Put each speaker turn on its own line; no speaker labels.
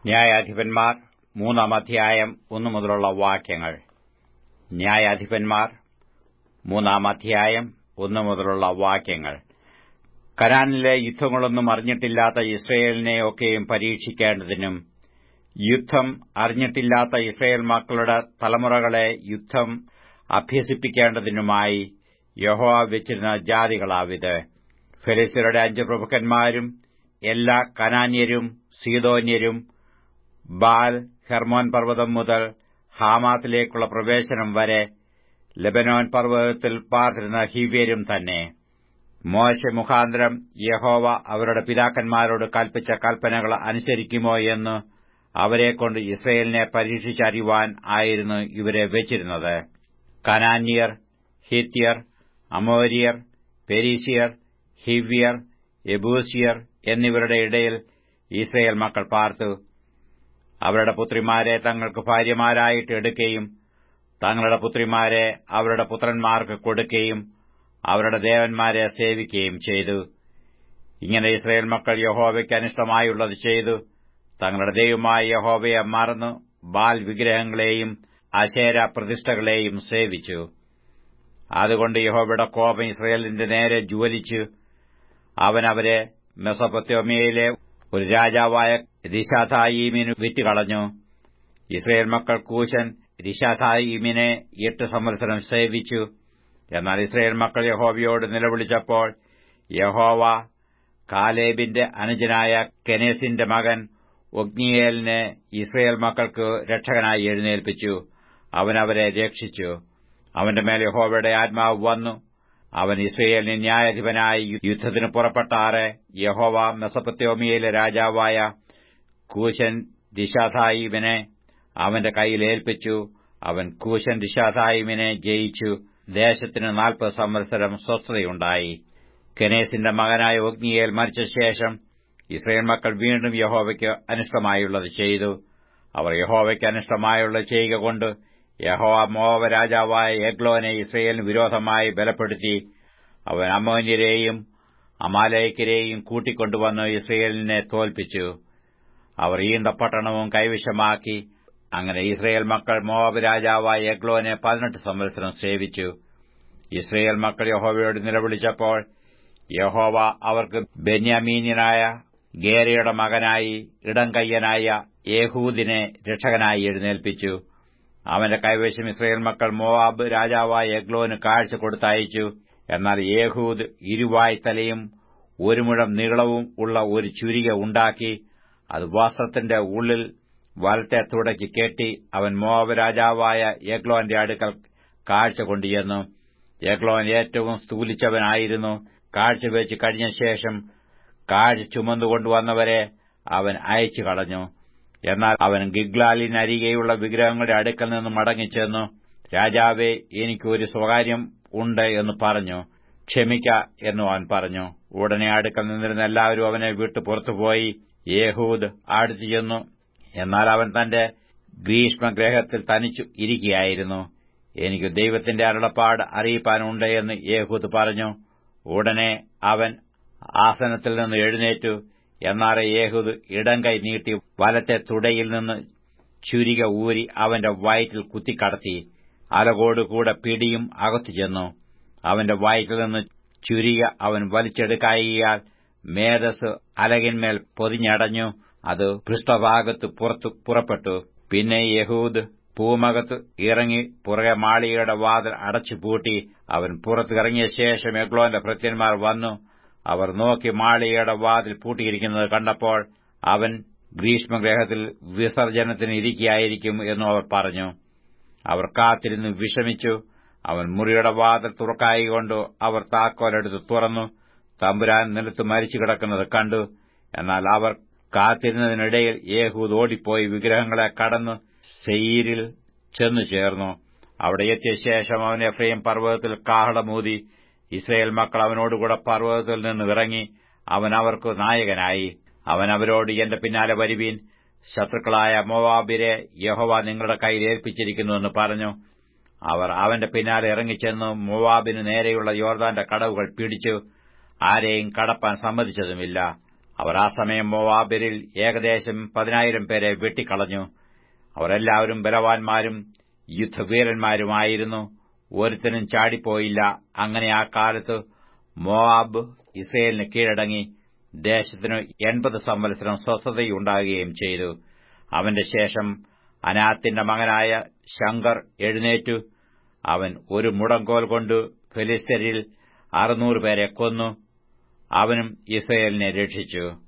ന്യായാധിപന്മാർ മൂന്നാം അധ്യായം ഒന്നു മുതലുള്ള വാക്യങ്ങൾ ന്യായാധിപന്മാർ മൂന്നാം അധ്യായം ഒന്നു മുതലുള്ള വാക്യങ്ങൾ കനാനിലെ യുദ്ധങ്ങളൊന്നും അറിഞ്ഞിട്ടില്ലാത്ത ഇസ്രയേലിനെ ഒക്കെയും പരീക്ഷിക്കേണ്ടതിനും യുദ്ധം അറിഞ്ഞിട്ടില്ലാത്ത ഇസ്രയേൽ മക്കളുടെ തലമുറകളെ യുദ്ധം അഭ്യസിപ്പിക്കേണ്ടതിനുമായി യഹോവ വെച്ചിരുന്ന ജാതികളാവിത് ഫെലിസ്തീനയുടെ അഞ്ച് പ്രഭുക്കന്മാരും എല്ലാ കനാന്യരും സീതോന്യരും ബാൽ ഹെർമോൻ പർവ്വതം മുതൽ ഹാമാത്തിലേക്കുള്ള പ്രവേശനം വരെ ലെബനോൻ പർവ്വതത്തിൽ പാർത്തിരുന്ന ഹിവ്യരും തന്നെ മോശ മുഖാന്തരം യഹോവ അവരുടെ പിതാക്കന്മാരോട് കൽപ്പിച്ച കൽപ്പനകൾ അനുസരിക്കുമോ എന്ന് അവരെക്കൊണ്ട് ഇസ്രയേലിനെ പരീക്ഷിച്ചറിയുവാൻ ആയിരുന്നു ഇവരെ വെച്ചിരുന്നത് കനാന്യർ ഹിത്യർ അമോര്യർ പെരീസിയർ ഹിവ്യർ യബൂസിയർ എന്നിവരുടെ ഇടയിൽ ഇസ്രയേൽ മക്കൾ പാർത്തു അവരുടെ പുത്രിമാരെ തങ്ങൾക്ക് ഭാര്യമാരായിട്ട് എടുക്കുകയും തങ്ങളുടെ പുത്രിമാരെ അവരുടെ പുത്രന്മാർക്ക് കൊടുക്കുകയും അവരുടെ ദേവന്മാരെ സേവിക്കുകയും ചെയ്തു ഇങ്ങനെ ഇസ്രയേൽ മക്കൾ യഹോവയ്ക്ക് അനിഷ്ടമായുള്ളത് ചെയ്തു തങ്ങളുടെ ദൈവമായ യഹോവയെ മറന്നു ബാൽ വിഗ്രഹങ്ങളെയും അശേര പ്രതിഷ്ഠകളെയും സേവിച്ചു അതുകൊണ്ട് യഹോവയുടെ കോപം ഇസ്രയേലിന്റെ നേരെ ജ്വലിച്ചു അവൻ അവരെ മെസൊപ്പൊത്യോമിയയിലെ ഒരു രാജാവായ രിഷാഥായീമിന് വിറ്റുകളഞ്ഞു ഇസ്രയേൽ മക്കൾ കൂശൻ രിഷാഥായീമിനെ എട്ട് സംവത്സരം സേവിച്ചു എന്നാൽ ഇസ്രയേൽ മക്കൾ യഹോവയോട് നിലവിളിച്ചപ്പോൾ യഹോവ കാലേബിന്റെ അനുജനായ കെനേസിന്റെ മകൻ ഒഗ്നിയേലിനെ ഇസ്രയേൽ മക്കൾക്ക് രക്ഷകനായി എഴുന്നേൽപ്പിച്ചു അവൻ അവരെ രക്ഷിച്ചു അവന്റെ മേൽ യഹോവയുടെ ആത്മാവ് വന്നു അവൻ ഇസ്രയേലിന് ന്യായാധിപനായി യുദ്ധത്തിന് പുറപ്പെട്ടാറെ യഹോവ മെസപ്പത്യോമിയയിലെ രാജാവായ കൂശൻ ദിശാഥായിമിനെ അവന്റെ കയ്യിൽ ഏൽപ്പിച്ചു അവൻ കൂശൻ ദിശാഥായിമിനെ ജയിച്ചു ദേശത്തിന് നാൽപ്പത് സംവത്സരം സ്വസ്ഥതയുണ്ടായി കെനേസിന്റെ മകനായ ഒഗ്നിയേൽ മരിച്ച ശേഷം ഇസ്രയേൽ മക്കൾ വീണ്ടും യഹോവയ്ക്ക് അനിഷ്ടമായുള്ളത് ചെയ്തു അവർ യഹോവയ്ക്ക് അനിഷ്ടമായുള്ളത് ചെയ്യുക കൊണ്ട് യഹോവ മോവ രാജാവായ എഗ്ലോനെ ഇസ്രയേലിന് വിരോധമായി ബലപ്പെടുത്തി അവൻ അമോന്യരെയും അമാലയക്കരെയും കൂട്ടിക്കൊണ്ടുവന്ന് ഇസ്രയേലിനെ തോൽപ്പിച്ചു അവർ ഈന്തപ്പട്ടണവും കൈവശമാക്കി അങ്ങനെ ഇസ്രയേൽ മക്കൾ മോവ രാജാവായ എഗ്ലോനെ പതിനെട്ട് സംവത്സരം സേവിച്ചു ഇസ്രയേൽ മക്കൾ യഹോവയോട് നിലവിളിച്ചപ്പോൾ യഹോവ അവർക്ക് ബെന്യാമീന്യനായ ഗേരയുടെ മകനായി ഇടംകയ്യനായ യേഹൂദിനെ രക്ഷകനായി എഴുന്നേൽപ്പിച്ചു അവന്റെ കൈവശം ഇസ്രയേൽ മക്കൾ മോവാബ് രാജാവായ എഗ്ലോന് കാഴ്ച കൊടുത്തയച്ചു എന്നാൽ യേഹൂദ് ഇരുവായ് തലയും ഒരു മുഴം നീളവും ഉള്ള ഒരു ചുരിക ഉണ്ടാക്കി അത് വസ്ത്രത്തിന്റെ ഉള്ളിൽ വലത്തെ തുടക്കി കെട്ടി അവൻ മോവാബ് രാജാവായ എഗ്ലോന്റെ അടുക്കൽ കാഴ്ച കൊണ്ടുചെന്നു എഗ്ലോൻ ഏറ്റവും സ്ഥൂലിച്ചവനായിരുന്നു കാഴ്ചവെച്ച് കഴിഞ്ഞ ശേഷം കാഴ്ച ചുമന്നുകൊണ്ടുവന്നവരെ അവൻ അയച്ചു കളഞ്ഞു എന്നാൽ അവൻ ഗിഗ്ലാലിനരികെയുള്ള വിഗ്രഹങ്ങളുടെ അടുക്കൽ നിന്ന് മടങ്ങിച്ചെന്നു രാജാവേ എനിക്ക് ഒരു സ്വകാര്യം ഉണ്ട് എന്ന് പറഞ്ഞു ക്ഷമിക്ക എന്നും അവൻ പറഞ്ഞു ഉടനെ അടുക്കൽ നിന്നിരുന്ന എല്ലാവരും അവനെ വിട്ടു പുറത്തുപോയി യേഹൂദ് അടുത്തു ചെന്നു എന്നാൽ അവൻ തന്റെ ഭീഷ്മഗ്രഹത്തിൽ തനിച്ചു ഇരിക്കുകയായിരുന്നു എനിക്ക് ദൈവത്തിന്റെ അരുളപ്പാട് അറിയിപ്പാനുണ്ട് എന്ന് യേഹൂദ് പറഞ്ഞു ഉടനെ അവൻ ആസനത്തിൽ നിന്ന് എഴുന്നേറ്റു എന്നാറെ യേഹുദ് ഇടം കൈ നീട്ടി വലത്തെ തുടയിൽ നിന്ന് ചുരിക ഊരി അവന്റെ വയറ്റിൽ കുത്തിക്കടത്തി അലകോടുകൂടെ പിടിയും അകത്തു ചെന്നു അവന്റെ വയറ്റിൽ നിന്ന് ചുരിക അവൻ വലിച്ചെടുക്കായിയാൽ മേധസ് അലകിന്മേൽ പൊതിഞ്ഞടഞ്ഞു അത് പൃഷ്ഠഭാഗത്ത് പുറത്തു പുറപ്പെട്ടു പിന്നെ യഹൂദ് പൂമകത്ത് ഇറങ്ങി പുറകെ മാളികയുടെ വാതിൽ അടച്ചുപൂട്ടി അവൻ പുറത്തിറങ്ങിയ ശേഷം എഗ്ലോന്റെ ഭൃത്യന്മാർ വന്നു അവർ നോക്കി മാളികയുടെ വാതിൽ പൂട്ടിയിരിക്കുന്നത് കണ്ടപ്പോൾ അവൻ ഗ്രീഷ്മഗ്രഹത്തിൽ വിസർജനത്തിന് ഇരിക്കുകയായിരിക്കും എന്നും അവർ പറഞ്ഞു അവർ കാത്തിരുന്ന് വിഷമിച്ചു അവൻ മുറിയുടെ വാതിൽ തുറക്കായികൊണ്ട് അവർ താക്കോലെടുത്ത് തുറന്നു തമ്പുരാൻ നിലത്ത് മരിച്ചു കിടക്കുന്നത് കണ്ടു എന്നാൽ അവർ കാത്തിരുന്നതിനിടയിൽ യേഹൂദ് ഓടിപ്പോയി വിഗ്രഹങ്ങളെ കടന്ന് സെയീരിൽ ചെന്നു ചേർന്നു അവിടെ എത്തിയ ശേഷം അവൻ എഫ്രൈം പർവ്വതത്തിൽ കാഹളമൂതി ഇസ്രയേൽ മക്കൾ അവനോടുകൂടെ പർവ്വതത്തിൽ നിന്ന് ഇറങ്ങി അവൻ അവർക്ക് നായകനായി അവൻ അവരോട് എന്റെ പിന്നാലെ വരുവീൻ ശത്രുക്കളായ മോവാബിരെ യഹോവ നിങ്ങളുടെ കയ്യിൽ ഏൽപ്പിച്ചിരിക്കുന്നുവെന്ന് പറഞ്ഞു അവർ അവന്റെ പിന്നാലെ ഇറങ്ങിച്ചെന്നു മോവാബിന് നേരെയുള്ള യോർദാന്റെ കടവുകൾ പിടിച്ചു ആരെയും കടപ്പാൻ സമ്മതിച്ചതുമില്ല അവർ ആ സമയം മോവാബിരിൽ ഏകദേശം പതിനായിരം പേരെ വെട്ടിക്കളഞ്ഞു അവരെല്ലാവരും ബലവാന്മാരും യുദ്ധവീരന്മാരുമായിരുന്നു ഒരുത്തനും ചാടിപ്പോയില്ല അങ്ങനെ ആ കാലത്ത് മോവാബ് ഇസ്രയേലിന് കീഴടങ്ങി ദേശത്തിനു എൺപത് സംവത്സരം സ്വസ്ഥതയുണ്ടാകുകയും ചെയ്തു അവന്റെ ശേഷം അനാത്തിന്റെ മകനായ ശങ്കർ എഴുന്നേറ്റു അവൻ ഒരു മുടങ്കോൽ കൊണ്ട് ഫെലിസ്തരിൽ അറുന്നൂറ് പേരെ കൊന്നു അവനും ഇസ്രയേലിനെ രക്ഷിച്ചു